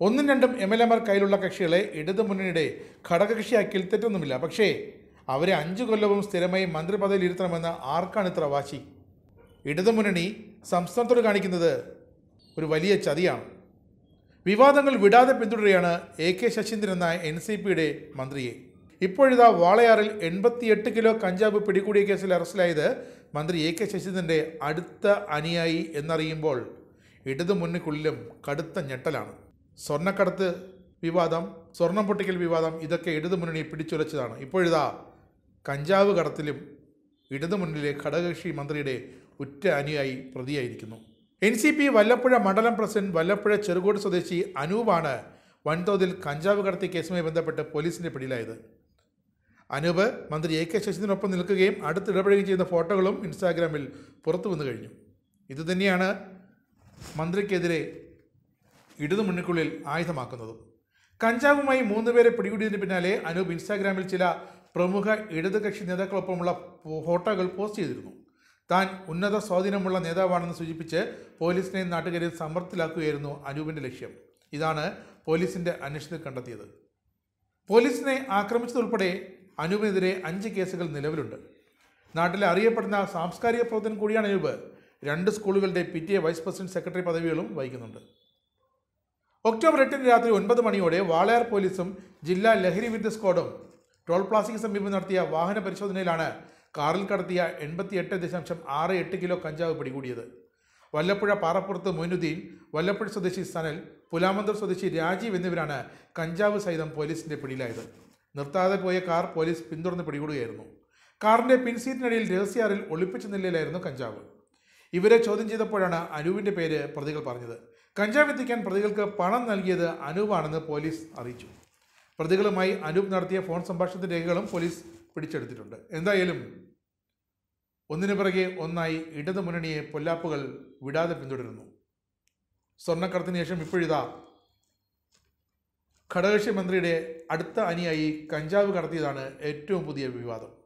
ഒന്നും രണ്ടും M L എമാർ കയ്യിലുള്ള കക്ഷികളെ ഇടതു മുന്നണിയുടെ ഘടകകക്ഷിയാക്കിയിൽ തെറ്റൊന്നുമില്ല പക്ഷേ അവരെ അഞ്ചു കൊല്ലവും സ്ഥിരമായി മന്ത്രിപദവിയിൽ ഇരുത്തണമെന്ന് ആർക്കാണ് ഇത്ര വാശി ഇടതുമുന്നണി സംസ്ഥാനത്തോട് കാണിക്കുന്നത് ഒരു വലിയ ചതിയാണ് വിവാദങ്ങൾ വിടാതെ പിന്തുടരുകയാണ് എ കെ ശശീന്ദ്രൻ എന്ന എൻ സി പിയുടെ മന്ത്രിയെ ഇപ്പോഴിതാ വാളയാറിൽ എൺപത്തിയെട്ട് കിലോ കഞ്ചാവ് പിടികൂടിയ കേസിൽ അറസ്റ്റിലായത് മന്ത്രി എ കെ ശശീന്ദ്രൻ്റെ അടുത്ത അനുയായി എന്നറിയുമ്പോൾ ഇടതു മുന്നിക്കുള്ളിലും കടുത്ത ഞെട്ടലാണ് സ്വർണ്ണക്കടത്ത് വിവാദം സ്വർണം പൊട്ടിക്കൽ വിവാദം ഇതൊക്കെ ഇടതു മുന്നണി പിടിച്ചുലച്ചതാണ് ഇപ്പോഴിതാ കഞ്ചാവ് കടത്തിലും ഇടതു മുന്നിലെ ഘടകകക്ഷി മന്ത്രിയുടെ ഉറ്റ അനുയായി പ്രതിയായിരിക്കുന്നു എൻ സി പി വല്ലപ്പുഴ മണ്ഡലം പ്രസിഡന്റ് വല്ലപ്പുഴ ചെറുകോട് സ്വദേശി അനൂപാണ് വൻതോതിൽ കഞ്ചാവ് കടത്തിയ കേസുമായി ബന്ധപ്പെട്ട് പോലീസിന്റെ പിടിയിലായത് അനൂപ് മന്ത്രി എ കെ ശശീന്ദ്രനൊപ്പം നിൽക്കുകയും അടുത്തിടപഴകുകയും ചെയ്യുന്ന ഫോട്ടോകളും ഇൻസ്റ്റാഗ്രാമിൽ പുറത്തു വന്നു കഴിഞ്ഞു ഇതുതന്നെയാണ് മന്ത്രിക്കെതിരെ ഇടതു മുന്നിക്കുള്ളിൽ ആയുധമാക്കുന്നതും കഞ്ചാവുമായി മൂന്ന് പേരെ പിടികൂടിയതിന് പിന്നാലെ അനൂപ് ഇൻസ്റ്റാഗ്രാമിൽ ചില പ്രമുഖ ഇടതുകക്ഷി നേതാക്കളൊപ്പമുള്ള ഫോട്ടോകൾ പോസ്റ്റ് ചെയ്തിരുന്നു താൻ ഉന്നത സ്വാധീനമുള്ള നേതാവാണെന്ന് സൂചിപ്പിച്ച് പോലീസിനെയും നാട്ടുകാരെയും സമ്മർദ്ദത്തിലാക്കുകയായിരുന്നു അനൂപിൻ്റെ ലക്ഷ്യം ഇതാണ് പോലീസിൻ്റെ അന്വേഷണത്തിൽ കണ്ടെത്തിയത് പോലീസിനെ ആക്രമിച്ചതുൾപ്പെടെ അനൂപിനെതിരെ അഞ്ച് കേസുകൾ നിലവിലുണ്ട് നാട്ടിലെ അറിയപ്പെടുന്ന സാംസ്കാരിക പ്രവർത്തനം കൂടിയാണ് അനൂപ് രണ്ട് സ്കൂളുകളുടെ P T A vice president secretary പദവികളും വഹിക്കുന്നുണ്ട് ഒക്ടോബർ എട്ടിന് രാത്രി ഒൻപത് മണിയോടെ വാളയാർ പോലീസും ജില്ലാ ലഹരി വിരുദ്ധ സ്ക്വാഡും ടോൾ പ്ലാസയ്ക്ക് സമീപം നടത്തിയ വാഹന പരിശോധനയിലാണ് കാറിൽ കടത്തിയ എൺപത്തിയെട്ട് ദശാംശം ആറ് എട്ട് കിലോ കഞ്ചാവ് പിടികൂടിയത് വല്ലപ്പുഴ പാറപ്പുറത്ത് മൊയ്നുദ്ദീൻ വല്ലപ്പുഴ സ്വദേശി സനൽ പുലാമന്തർ സ്വദേശി രാജീവ് എന്നിവരാണ് കഞ്ചാവ് സഹിതം പോലീസിന്റെ പിടിയിലായത് നിർത്താതെ പോയ കാർ പോലീസ് പിന്തുടർന്ന് പിടികൂടുകയായിരുന്നു കാറിന്റെ പിൻസീറ്റിനടിയിൽ രഹസ്യാറിൽ ഒളിപ്പിച്ച നിലയിലായിരുന്നു കഞ്ചാവ് ഇവരെ ചോദ്യം ചെയ്തപ്പോഴാണ് അനൂപിന്റെ പേര് പ്രതികൾ പറഞ്ഞത് കഞ്ചാവ് എത്തിക്കാൻ പ്രതികൾക്ക് പണം നൽകിയത് അനൂപാണെന്ന് പോലീസ് അറിയിച്ചു പ്രതികളുമായി അനൂപ് നടത്തിയ ഫോൺ സംഭാഷണത്തിന്റെ രേഖകളും പോലീസ് പിടിച്ചെടുത്തിട്ടുണ്ട് എന്തായാലും ഒന്നിനു പിറകെ ഒന്നായി ഇടതു മുന്നണിയെ പൊല്ലാപ്പുകൾ വിടാതെ പിന്തുടരുന്നു സ്വർണ്ണക്കടത്തിന് ശേഷം ഇപ്പോഴിതാ ഘടകകക്ഷി മന്ത്രിയുടെ അടുത്ത അനിയായി കഞ്ചാവ് കടത്തിയതാണ് ഏറ്റവും പുതിയ വിവാദം